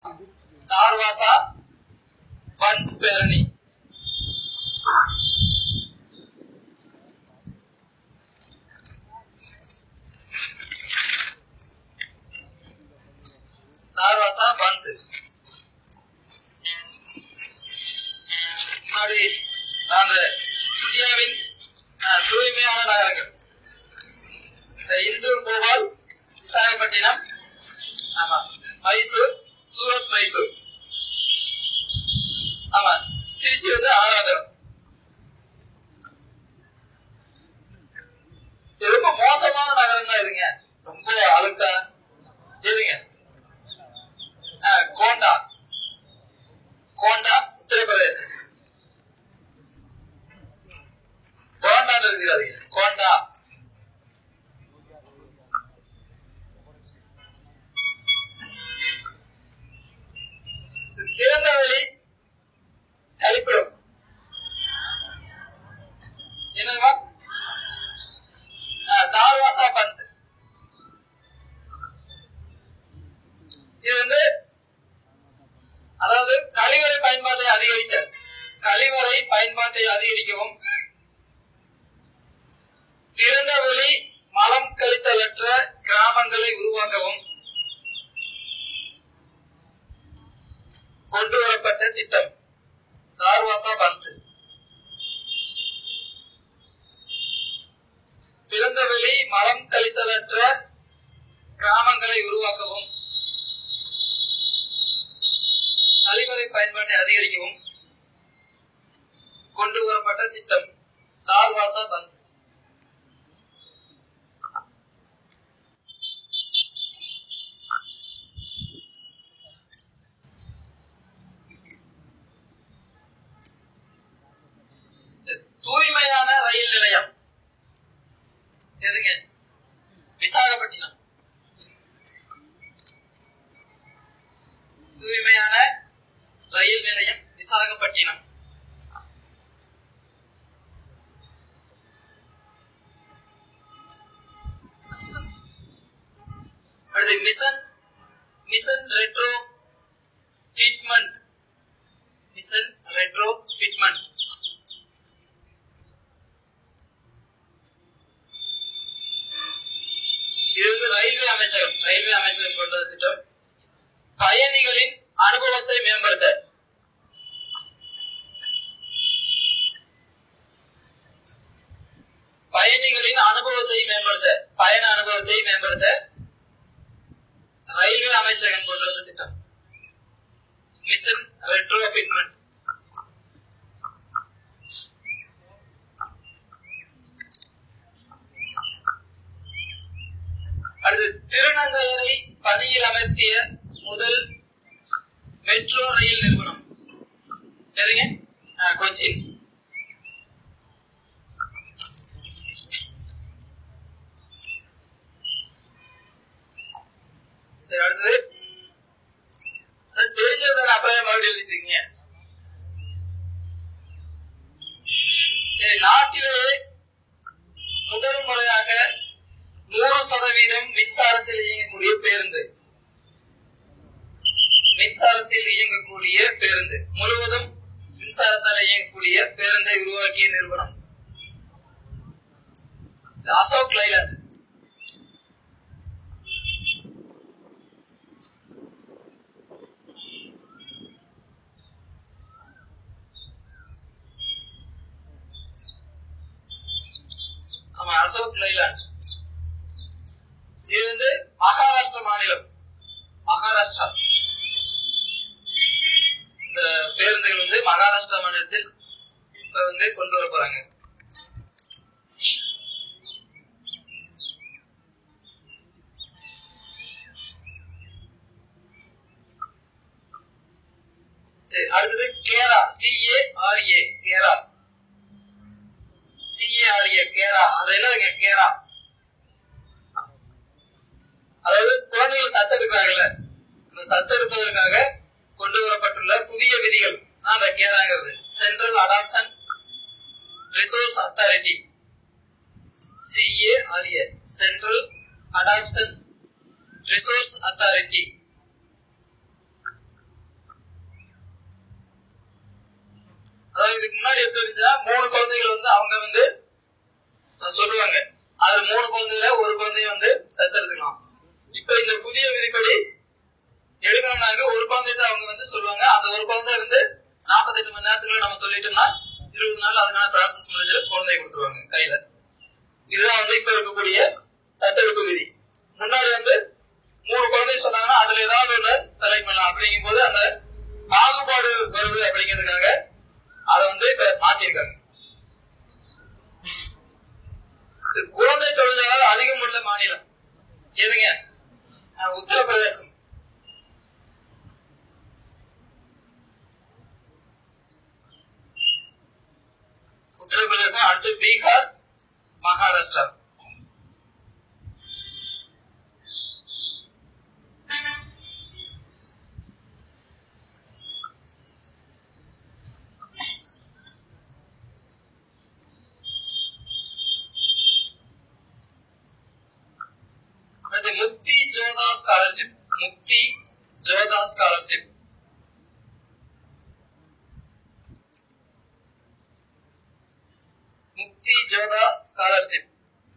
தார்வாசா பந்த் பேரணி தார்வாசா பந்த் முன்னாடி அந்த இந்தியாவின் அஹ், தூய்மையான நகரங்கள் இந்த இந்தூர் போபால் விசாகப்பட்டினம் ஆமா மைசூர் சூரத் மைசூர் ஆமா திருச்சி வந்து ஆறாவது இது ரொம்ப மோசமான நகரம் தான் இதுங்க ரொம்ப அழுக்கா எதுங்க ஆ, கோண்டா கோண்டா உத்தரப்பிரதேசம் கோண்டான்னு இருக்கிறாதீங்க கோண்டா திறந்தவெளி கழிப்பிடம் என்னதுமா ஆ, தார்வாசா பந்த் இது வந்து அதாவது கழிவறை பயன்பாட்டை அதிகரித்தல் கழிவறை பயன்பாட்டை அதிகரிக்கவும் திறந்த வெளி மலம் கழித்தலற்ற கிராமங்களை உருவாக்கவும் கொண்டு வரப்பட்ட திட்டம் தார்வாசா பந்த் திறந்த வெளி மலம் கழித்தலற்ற கிராமங்களை உருவாக்கவும் கழிவறை பயன்பாட்டை அதிகரிக்கவும் கொண்டு வரப்பட்ட திட்டம் தார்வாசா பந்த் தூய்மையான ரயில் நிலையம் எதுங்க விசாகப்பட்டினம் தூய்மையான ரயில் நிலையம் விசாகப்பட்டினம் அடுத்து mission mission retro fitment mission retro fitment இது வந்து ரயில்வே அமைச்சகம் ரயில்வே அமைச்சகம் கொண்ட ஒரு திட்டம் பயணிகளின் அனுபவத்தை மேம்படுத்த பயணிகளின் அனுபவத்தை மேம்படுத்த பயண அனுபவத்தை மேம்படுத்த ரயில்வே அமைச்சகம் கொண்டு வந்த திட்டம் மிஷன் ரெட்ரோ ஃபிட்மெண்ட் அடுத்து திருநங்கையரை பணியில் அமர்த்திய முதல் மெட்ரோ ரயில் நிறுவனம் எதுங்க ஆ, கொச்சின் சரி அடுத்தது அது தெரிஞ்சது தானே அப்படியே மறுபடியும் எழுதிட்டீங்க சரி நாட்டிலேயே முதல் முறையாக நூறு சதவீதம் மின்சாரத்தில் இயங்கக்கூடிய பேருந்து மின்சாரத்தில் இயங்கக்கூடிய பேருந்து முழுவதும் மின்சாரத்தால் இயங்கக்கூடிய பேருந்தை உருவாக்கிய நிறுவனம் இது அசோக் லைலாண்ட் ஆமா அசோக் லைலாண்ட் இது வந்து மகாராஷ்டிரா மாநிலம் மகாராஷ்டிரா இந்த பேருந்துகள் வந்து மகாராஷ்டிரா மாநிலத்தில் இப்ப வந்து கொண்டு வர போறாங்க சரி அடுத்தது கேரா சிஏஆர்ஏ கேரா சிஏஆர்ஏ கேரா அது என்னதுங்க கேரா அதாவது குழந்தைகள் தத்தெடுக்கிறாங்கல்ல அந்த தத்தெடுப்பதற்காக கொண்டு வரப்பட்டுள்ள புதிய விதிகள் தான் அந்த கேராங்கிறது Central Adoption Resource Authority CARA Central Adoption Resource Authority அதாவது இதுக்கு முன்னாடி எப்படி இருந்துச்சுன்னா மூணு குழந்தைகள் வந்து அவங்க வந்து அஹ் சொல்லுவாங்க அதுல மூணு குழந்தைகள ஒரு குழந்தைய வந்து தத்தெடுத்துக்கலாம் இப்ப இந்த புதிய விதிப்படி எடுக்கணும்னாக்க ஒரு குழந்தை தான் அவங்க வந்து சொல்லுவாங்க அந்த ஒரு குழந்தை வந்து நாற்பத்தெட்டு மணி நேரத்துக்குள்ள நம்ம சொல்லிட்டோம்னா இருபது நாள் அதுக்கான ப்ராசஸ் முடிஞ்சு குழந்தைய கொடுத்துருவாங்க கையில இதுதான் வந்து இப்ப இருக்கக்கூடிய தத்தெடுப்பு விதி முன்னாடி வந்து மூணு குழந்தை சொன்னாங்கன்னா அதுல ஏதாவது ஒண்ணு செலக்ட் பண்ணலாம் அப்படிங்கும் போது அந்த பாகுபாடு வருது அப்படிங்கிறதுக்காக அதை வந்து இப்ப மாத்திருக்காங்க இது குழந்தை தொழிலாளர் அதிகம் உள்ள மாநிலம் எதுங்க அஹ் உத்தரப்பிரதேசம் உத்தரப்பிரதேசம் அடுத்து பீகார் மகாராஷ்டிரா அடுத்து முக்தி ஜோதா ஸ்காலர்ஷிப் முக்தி ஜோதா ஸ்காலர்ஷிப் முக்தி ஜோதா ஸ்காலர்ஷிப்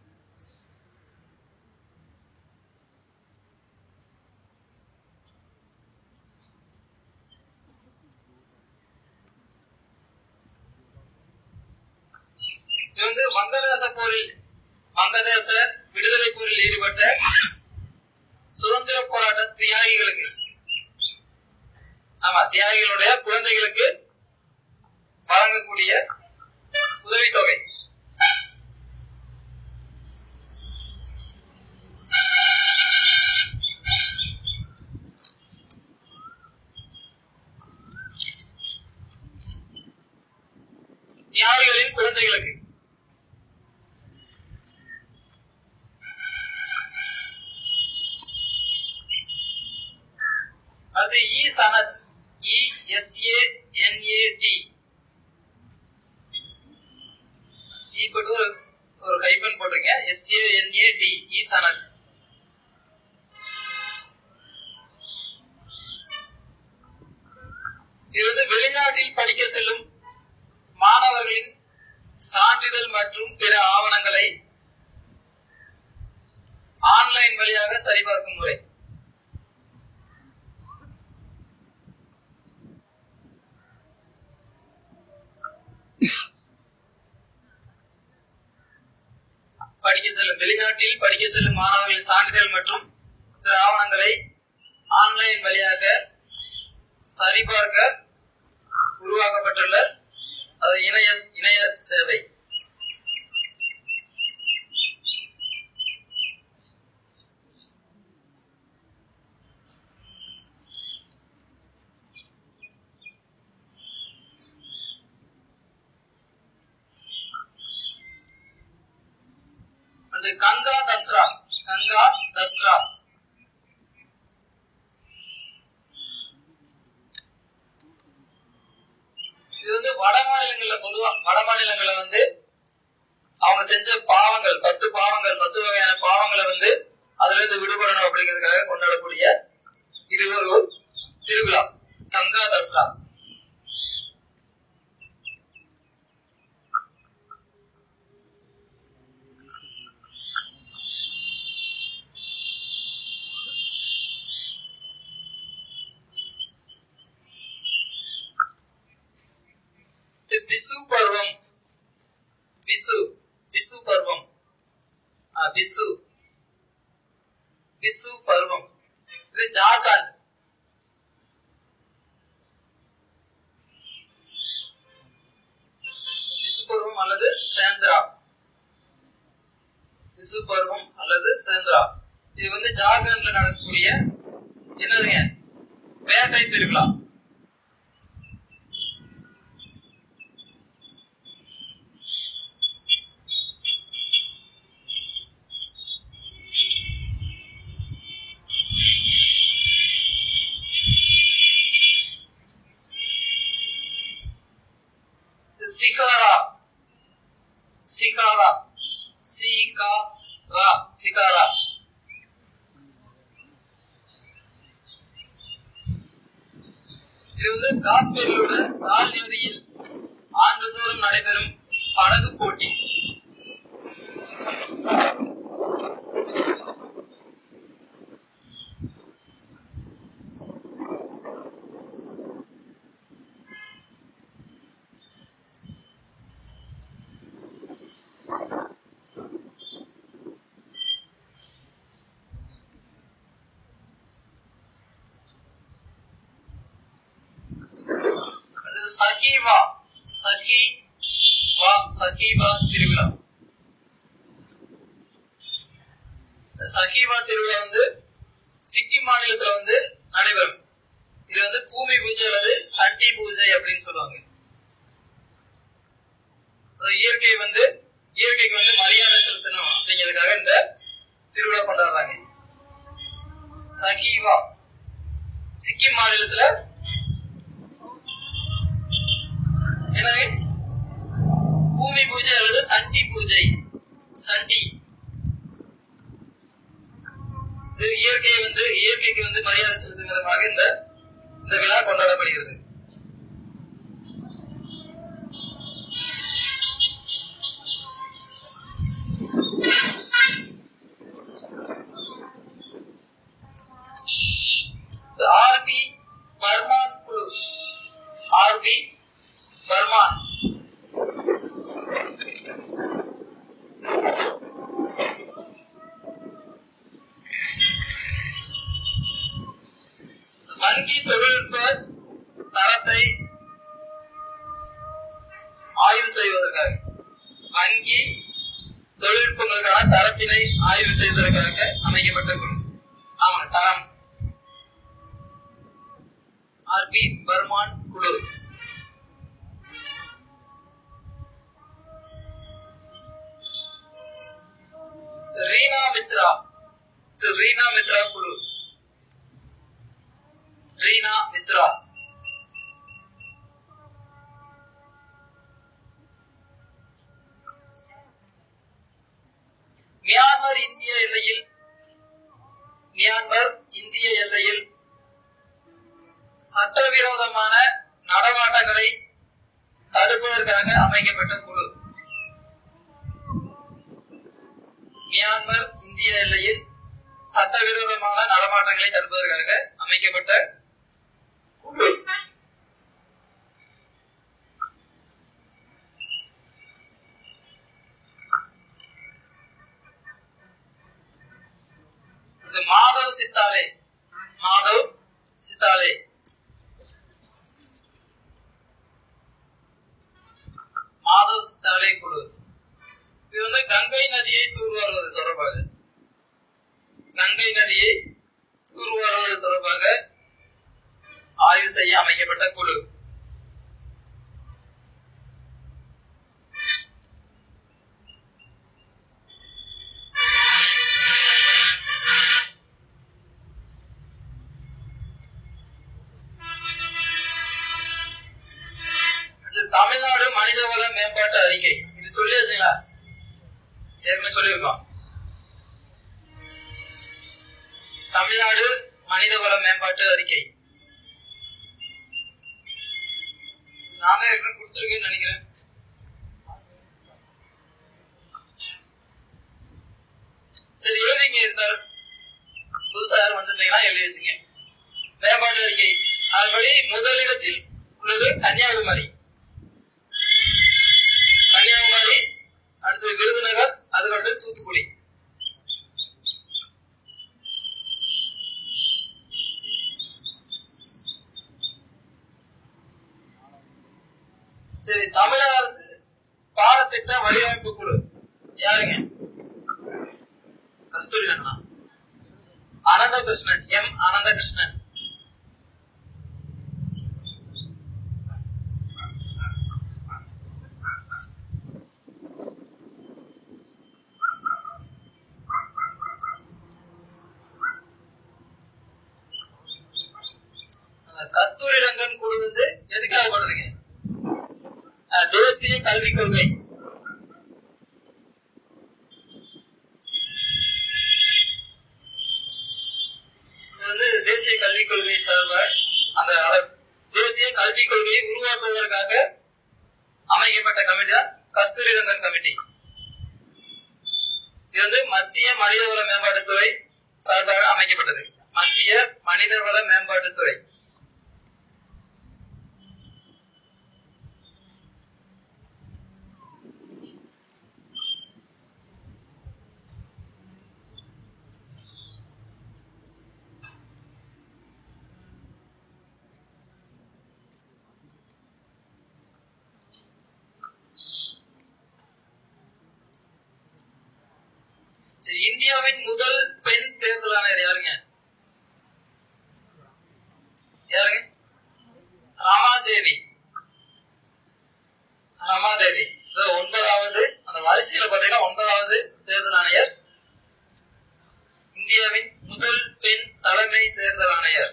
இது வந்து வங்கதேச போரில் வங்கதேச விடுதலை போரில் ஈடுபட்ட சுதந்திர போராட்ட தியாகிகளுக்கு ஆமா தியாகிகளுடைய குழந்தைகளுக்கு வழங்கக்கூடிய உதவித்தொகை தியாகிகளின் குழந்தைகளுக்கு அடுத்து E Sanad E S A N A D equal ஒரு ஒரு கைப்பன் போட்டுங்க S A N A D E Sanad இது வந்து வெளிநாட்டில் படிக்க செல்லும் மாணவர்களின் சான்றிதழ் மற்றும் பிற ஆவணங்களை ஆன்லைன் வழியாக சரிபார்க்கும் முறை படிக்க செல்லும் வெளிநாட்டில் படிக்க செல்லும் மாணவர்களின் சான்றிதழ் மற்றும் பிற ஆவணங்களை ஆன்லைன் வழியாக சரிபார்க்க உருவாக்கப்பட்டுள்ள அது இணைய இணைய சேவை அது கங்கா தஸ்ரா கங்கா தஸ்ரா இது வந்து வட மாநிலங்கள்ல பொதுவா வட மாநிலங்கள்ல வந்து அவங்க செஞ்ச பாவங்கள் பத்து பாவங்கள் பத்து வகையான பாவங்களை வந்து அதுல இருந்து விடுபடணும் அப்படிங்கிறதுக்காக கொண்டாடக்கூடிய இது ஒரு திருவிழா கங்கா தஸ்ரா இது பிசு பருவம் பிசு பிசு பருவம் ஆ, பிசு பிசு பருவம் இது ஜார்க்கண்ட் பிசு பருவம் அல்லது சேந்திரா பிசு பருவம் அல்லது சேந்திரா இது வந்து ஜார்க்கண்ட்ல நடக்கக்கூடிய என்னதுங்க வேட்டை திருவிழா சிகாரா சிகாரா சிகாரா சிகாரா இது வந்து காஷ்மீரில் உள்ள தால் நதியில் நடைபெறும் படகு போட்டி அது சகிவா சகி வா சகிவா திருவிழா இந்த சகிவா திருவிழா வந்து சிக்கிம் மாநிலத்துல வந்து நடைபெறும் இது வந்து பூமி பூஜை அல்லது சண்டி பூஜை அப்படின்னு சொல்லுவாங்க அது இயற்கை வந்து இயற்கைக்கு வந்து மரியாதை செலுத்தணும் அப்படிங்கிறதுக்காக இந்த திருவிழா கொண்டாடுறாங்க சகிவா சிக்கிம் மாநிலத்துல எனவே பூமி பூஜை அல்லது சண்டி பூஜை சண்டி இது இயற்கையை வந்து இயற்கைக்கு வந்து மரியாதை செலுத்தும் விதமாக இந்த இந்த விழா கொண்டாடப்படுகிறது ஆர்பி பர்மான் குழு ஆர்பி பர்மான் வங்கி தொழில்நுட்ப தரத்தை ஆய்வு செய்வதற்காக வங்கி தொழில்நுட்பங்களுக்கான தரத்தினை ஆய்வு செய்வதற்காக அமைக்கப்பட்ட குழு ஆமாங்க தரம் ஆர்பி பர்மான் குழு ரீனா மித்ரா திரு ரீனா மித்ரா குழு ரீனா மித்ரா மியான்மர் இந்திய எல்லையில் மியான்மர் இந்திய எல்லையில் சட்டவிரோதமான நடமாட்டங்களை தடுப்பதற்காக அமைக்கப்பட்ட குழு மியான்மர் இந்திய எல்லையில் சட்டவிரோதமான நடமாட்டங்களை தடுப்பதற்காக அமைக்கப்பட்ட குழு இது மாதவ் சித்தாலே மாதவ் சித்தாலே மாதவ் சித்தாலே குழு இது வந்து கங்கை நதியை தூர்வாருவது தொடர்பாக கங்கை நதியை தூர்வாருவது தொடர்பாக ஆய்வு செய்ய அமைக்கப்பட்ட குழு இது தமிழ்நாடு மனிதவள மேம்பாட்டு அறிக்கை இது சொல்லியாச்சுங்களா ஏற்கனவே சொல்லியிருக்கோம் தமிழ்நாடு மனிதவள மேம்பாட்டு அறிக்கை நான் தான் ஏற்கனவே கொடுத்துருக்கேன்னு நினைக்கிறேன் சரி எழுதிங்க இருந்தார் புதுசா யாரும் வந்திருந்தீங்கன்னா எழுதி வச்சுங்க மேம்பாட்டு அறிக்கை அதுபடி முதலிடத்தில் உள்ளது கன்னியாகுமரி கன்னியாகுமரி அடுத்து விருதுநகர் அதுக்கடுத்து தூத்துக்குடி சரி தமிழக அரசு பாடத்திட்ட வடிவமைப்பு குழு யாருங்க கஸ்தூரி அண்ணா அனந்தகிருஷ்ணன் எம் அனந்தகிருஷ்ணன் அந்த கஸ்தூரி ரங்கன் குழு வந்து எதுக்காக பண்றீங்க அஹ், தேசிய கல்விக் கொள்கை இது வந்து தேசிய கல்விக் கொள்கை சார்ப அந்த அத- தேசிய கல்விக் கொள்கையை உருவாக்குவதற்காக அமைக்கப்பட்ட கமிட்டி தான் கஸ்தூரி ரங்கன் கமிட்டி இது வந்து மத்திய மனிதவள மேம்பாட்டுத்துறை சார்பாக அமைக்கப்பட்டது மத்திய மனிதவள மேம்பாட்டுத்துறை சரி, இந்தியாவின் முதல் பெண் தேர்தல் ஆணையர் யாருங்க யாருங்க ரமாதேவி ரமாதேவி இது ஒன்பதாவது அந்த வரிசையில பாத்தீங்கன்னா ஒன்பதாவது தேர்தல் ஆணையர் இந்தியாவின் முதல் பெண் தலைமை தேர்தல் ஆணையர்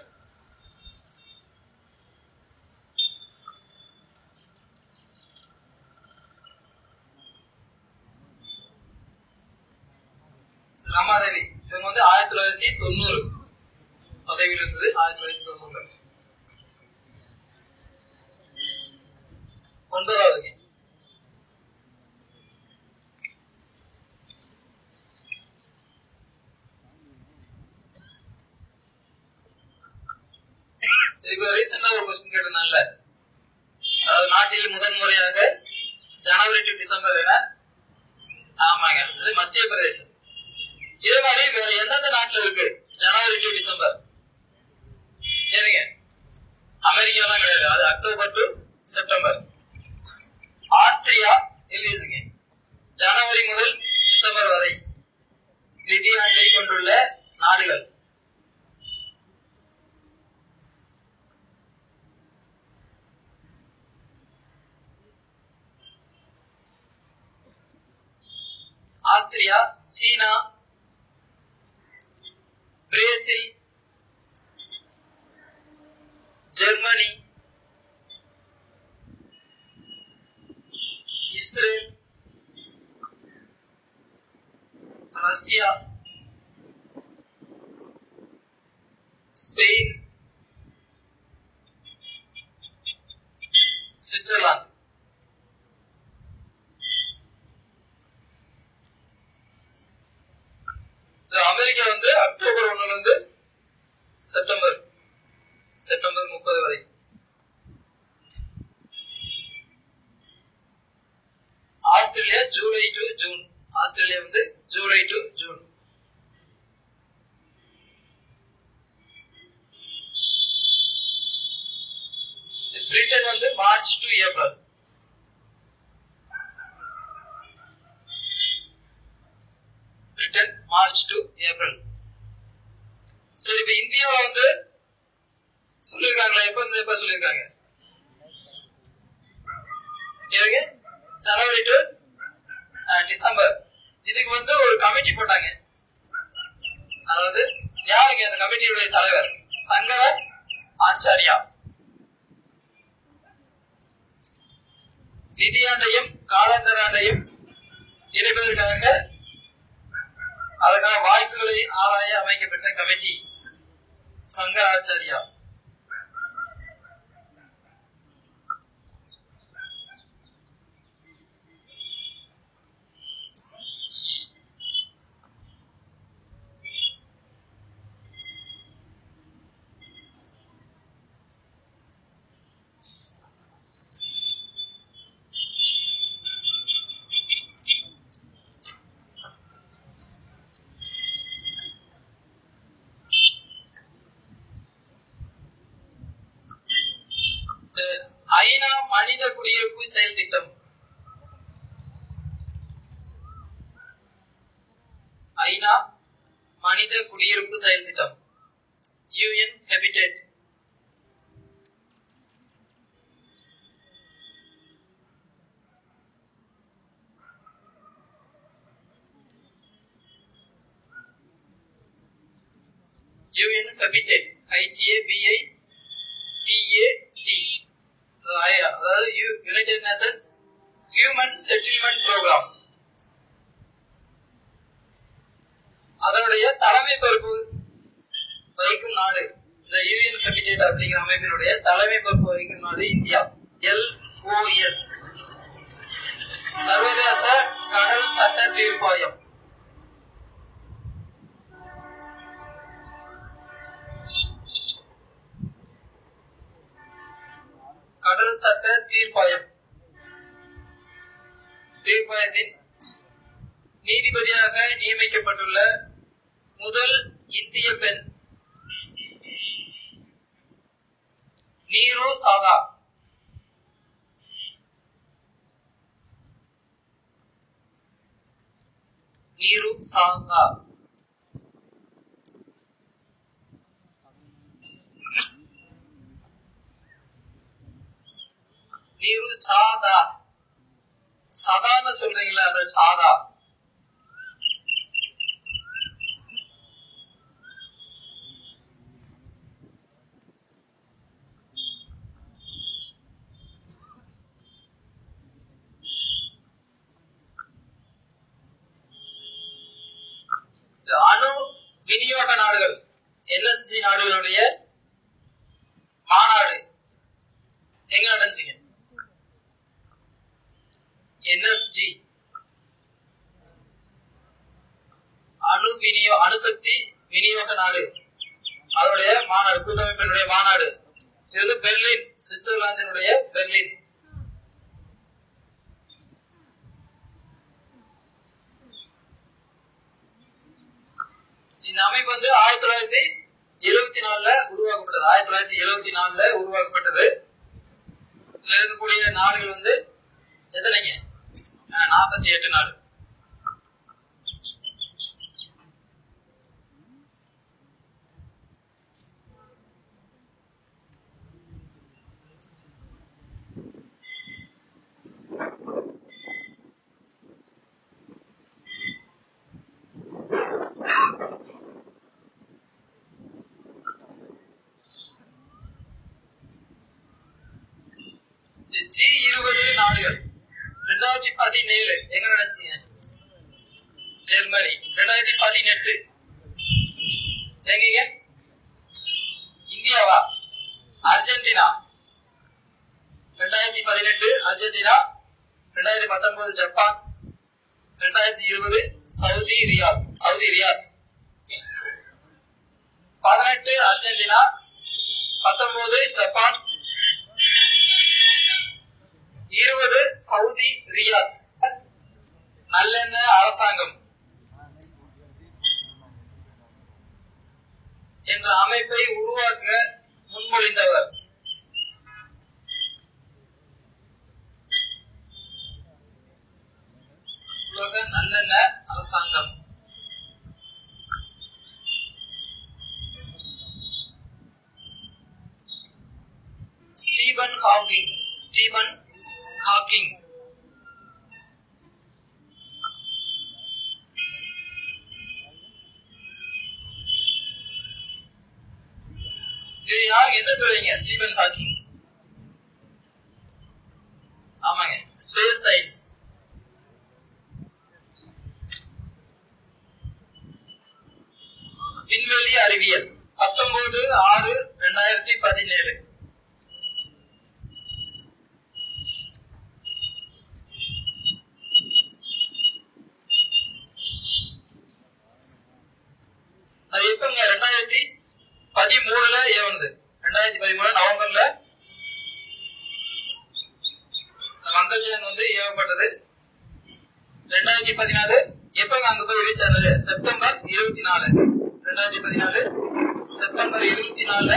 ரமாதேவி இவங்க வந்து ஆயிரத்தி தொள்ளாயிரத்தி தொண்ணூறு பதவியில் இருந்தது ஆயிரத்தி தொள்ளாயிரத்தி தொண்ணூறுல ஒன்பதாவதுங்க இப்ப ரீசெண்டா ஒரு கொஸ்டின் கேட்டிருந்தாங்கல்ல அதாவது நாட்டில் முதன் முறையாக ஜனவரி டு டிசம்பர் என ஆமாங்க அது மத்திய பிரதேசம் இதே மாதிரி வேற எந்தெந்த நாட்டுல இருக்கு ஜனவரி டு டிசம்பர் ஏனுங்க அமெரிக்காலாம் கிடையாது அது அக்டோபர் டு செப்டம்பர் ஆஸ்திரியா எழுதிச்சுங்க ஜனவரி முதல் டிசம்பர் வரை நிதியாண்டை கொண்டுள்ள நாடுகள் ஆஸ்திரியா சீனா Brazil Germany Israel Russia Spain Switzerland இது அமெரிக்கா வந்து அக்டோபர் ஒண்ணுல இருந்து செப்டம்பர் செப்டம்பர் முப்பது வரை Australia July to June Australia வந்து ஜூலை டு ஜூன் பிரிட்டன் வந்து March to April Britain March to April சரி இப்ப இந்தியாவில வந்து சொல்லிருக்காங்களா எப்ப இருந்து எப்ப சொல்லிருக்காங்க ஏங்க ஜனவரி டு டிசம்பர் இதுக்கு வந்து ஒரு கமிட்டி போட்டாங்க அதாவது யாருங்க அந்த கமிட்டியுடைய தலைவர் சங்கர ஆச்சாரியா நிதியாண்டையும் காலண்டர் ஆண்டையும் இணைப்பதற்காக அதற்கான வாய்ப்புகளை ஆராய அமைக்கப்பட்ட கமிட்டி சங்கராச்சாரியா ஐநா மனித குடியிருப்பு செயல் திட்டம் ஐநா மனித குடியிருப்பு செயல் திட்டம் UN Habitat UN Habitat H A B I T A T அதாவது United Nations Human Settlement Programme அதனுடைய தலைமை பொறுப்பு வகிக்கும் நாடு இந்த யூஎன் ஹெபிடேட் அப்படிங்கிற அமைப்பினுடைய தலைமை பொறுப்பு வகிக்கும் நாடு இந்தியா எல்ஓஎஸ் சர்வதேச கடல் சட்ட தீர்ப்பாயம் கடல் சட்ட தீர்ப்பாயம் தீர்ப்பாயத்தின் நீதிபதியாக நியமிக்கப்பட்டுள்ள முதல் இந்திய பெண் நீரு சாதா நீரு சாதா நீரு சாதா சதான்னு சொல்றீங்களா அது சாதா இந்த அணு விநியோக நாடுகள் என்எஸ்ஜி நாடுகளுடைய மாநாடு எங்க நடந்துச்சுங்க என்எஸ்ஜி அணு விநியோ அணுசக்தி விநியோக நாடு அதனுடைய மாநாடு கூட்டமைப்பினுடைய மாநாடு இது வந்து பெர்லின் சுவிட்சர்லாந்தினுடைய பெர்லின் இந்த அமைப்பு வந்து ஆயிரத்தி தொள்ளாயிரத்தி எழுபத்தி நாலுல உருவாக்கப்பட்டது ஆயிரத்தி தொள்ளாயிரத்தி எழுபத்தி நாலுல உருவாக்கப்பட்டது இதுல இருக்கக்கூடிய நாடுகள் வந்து எத்தனைங்க நாற்பத்தி எட்டு நாடு ஜி இருபது நாடுகள் ரெண்டாயிரத்தி பதினேழு எங்க நடந்துச்சுங்க ஜெர்மனி ரெண்டாயிரத்தி பதினெட்டு எங்கீங்க இந்தியாவா அர்ஜென்டினா ரெண்டாயிரத்தி பதினெட்டு அர்ஜென்டினா ரெண்டாயிரத்தி பத்தொன்பது ஜப்பான் ரெண்டாயிரத்தி இருபது சவுதி ரியாத் சவுதி ரியாத் பதினெட்டு அர்ஜென்டினா பத்தொன்பது ஜப்பான் இருபது சவுதி ரியாத் நல்லெண்ண அரசாங்கம் என்ற அமைப்பை உருவாக்க முன்மொழிந்தவர் உலக நல்லெண்ண அரசாங்கம் ஸ்டீபன் ஹாக்கிங் ஸ்டீபன் ஹாக்கிங் இது யார் எந்த துறைங்க ஸ்டீபன் ஹாக்கிங் ஆமாங்க ஸ்பேஸ் சயின்ஸ் விண்வெளி அறிவியல் பத்தொன்பது ஆறு ரெண்டாயிரத்தி பதினேழு அது எப்பங்க ரெண்டாயிரத்தி பதிமூணுல ஏவனது ரெண்டாயிரத்தி பதிமூணு நவம்பர்ல மங்கள்யான் வந்து ஏவப்பட்டது ரெண்டாயிரத்தி பதினாலு எப்பங்க அங்க போய் ரீச் ஆனது செப்டம்பர் இருபத்தி நாலு ரெண்டாயிரத்தி பதினாலு செப்டம்பர் இருபத்தி நாலுல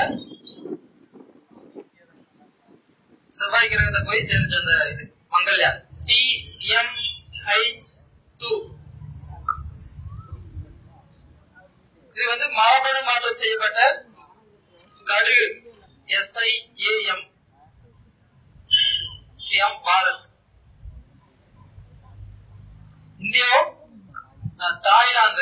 செவ்வாய் கிரகத்தை போய் சேர்ந்துச்சு அந்த இது Mangalyaan D M H two இது வந்து மரபணு மாற்றம் செய்யப்பட்ட கடு எஸ்ஐஏஎம் சிஎம் பாரத் இந்தியாவும் அஹ், தாய்லாந்து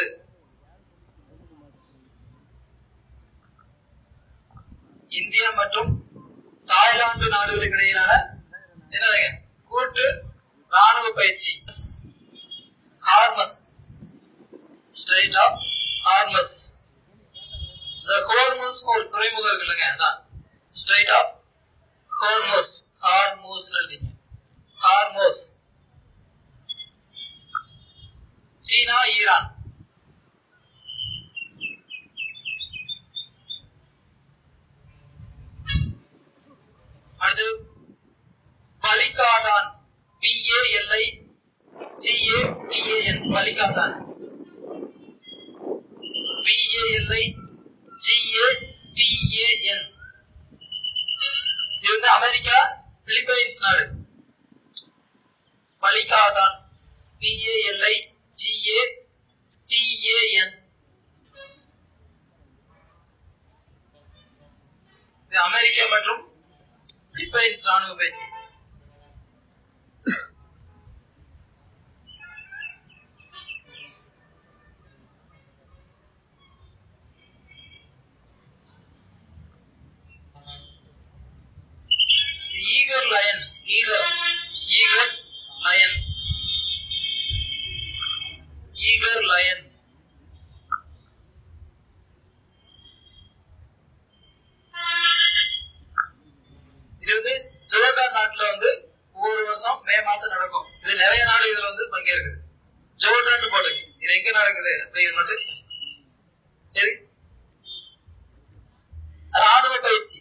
இந்தியா மற்றும் தாய்லாந்து நாடுகளுக்கு இடையிலான என்னதுங்க கூட்டு ராணுவ பயிற்சி ஹார்மஸ் ஸ்ட்ரைட் ஆஃப் ஹார்மஸ் இந்த ஹோர்மோஸ் ஒரு துறைமுகம் இருக்கு இல்லைங்க அதான் ஸ்ட்ரைட் ஆஃப் ஹோர்மோஸ் ஹார்மோஸ் எழுதிங்க ஹார்மோஸ் சீனா ஈரான் அடுத்து பலிகாடான் பிஏஎல்ஐ ஜிஏடிஏஎன் பலிகாடான் பிஏஎல்ஐ ஜிஏடிஏஎன் இது வந்து அமெரிக்கா பிலிப்பைன்ஸ் நாடு பலிகாடான் பிஏஎல்ஐ ஜிஏ டிஏஎன் இது அமெரிக்கா மற்றும் பிலிப்பைன்ஸ் ராணுவ பயிற்சி Eager Lion Eager Eager Lion Eager Lion இது வந்து ஜோர்டான் நாட்டுல வந்து ஒவ்வொரு வருஷம் மே மாசம் நடக்கும் இது நிறைய நாடு இதுல வந்து பங்கேற்குது ஜோர்டான் போடுங்க இது எங்க நடக்குது அப்படிங்கிற மட்டும் சரி ராணுவ பயிற்சி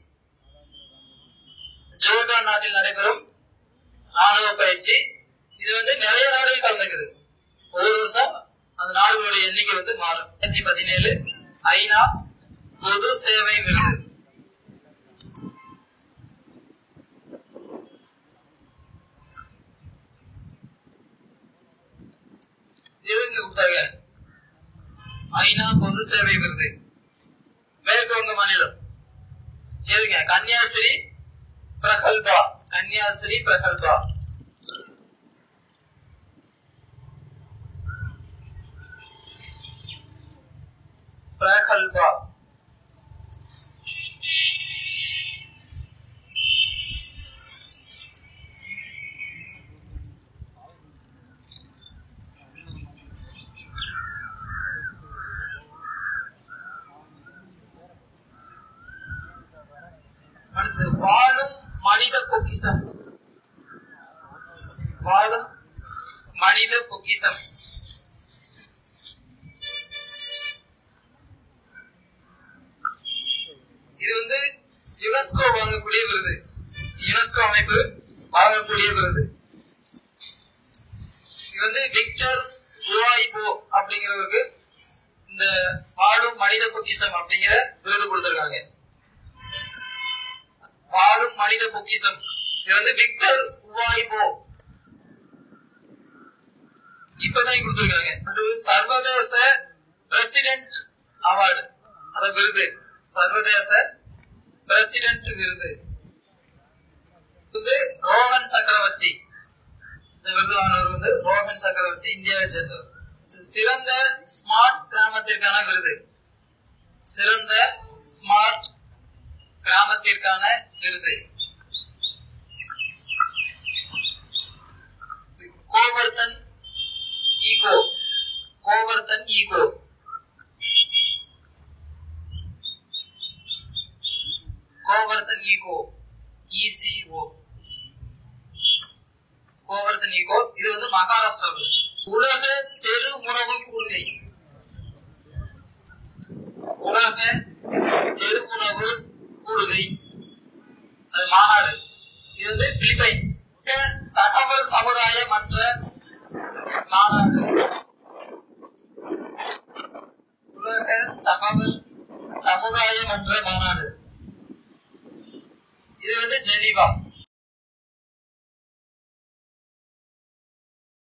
ஜோர்டான் நாட்டில் நடைபெறும் ராணுவ பயிற்சி இது வந்து நிறைய நாடுகள் கலந்துக்குது ஒவ்வொரு வருஷம் அந்த நாடுகளுடைய எண்ணிக்கை வந்து மாறும் ரெண்டாயிரத்தி பதினேழு ஐநா பொது சேவை விருது எதுங்க கொடுத்தாங்க ஐநா பொது சேவை விருது மேற்கு வங்க மாநிலம் எதுங்க கன்னியாஸ்ரீ பிரகல்பா கன்னியாஸ்ரீ பிரகல்பா பிரகல்பா அடுத்து வாழும் மனித பொக்கிசம் வாழும் மனித பொக்கிசம் இது வந்து யுனெஸ்கோ வாங்கக்கூடிய விருது யுனெஸ்கோ அமைப்பு வாங்கக்கூடிய விருது இது வந்து விக்டர் உவாய்போ அப்படிங்கிறவருக்கு இந்த வாழும் மனித பொக்கிசம் அப்படிங்கிற விருது கொடுத்திருக்காங்க வாழும் மனித பொக்கிசம் இது வந்து விக்டர் உவாய்போ இப்பதான் கொடுத்திருக்காங்க அது சர்வதேச பிரசிடென்ட் அவார்டு அத விருது சர்வதேச பிரசிடென்ட் விருது வந்து ரோஹன் சக்கரவர்த்தி இந்த விருது வாங்கினவர் வந்து ரோஹன் சக்கரவர்த்தி இந்தியாவை சேர்ந்தவர் இது சிறந்த ஸ்மார்ட் கிராமத்திற்கான விருது சிறந்த ஸ்மார்ட் கிராமத்திற்கான விருது Govardhan eco Govardhan eco Govardhan eco E C O Govardhan eco இது வந்து மகாராஷ்டிராவில் உலக தெரு உணவு கொள்கை உலக தெரு உணவு கூடுகை அது மாநாடு இது வந்து பிலிப்பைன்ஸ் தகவல் சமுதாய மற்ற மாநாடு உலக தகவல் சமுதாய மன்ற மாநாடு இது வந்து ஜெனீவா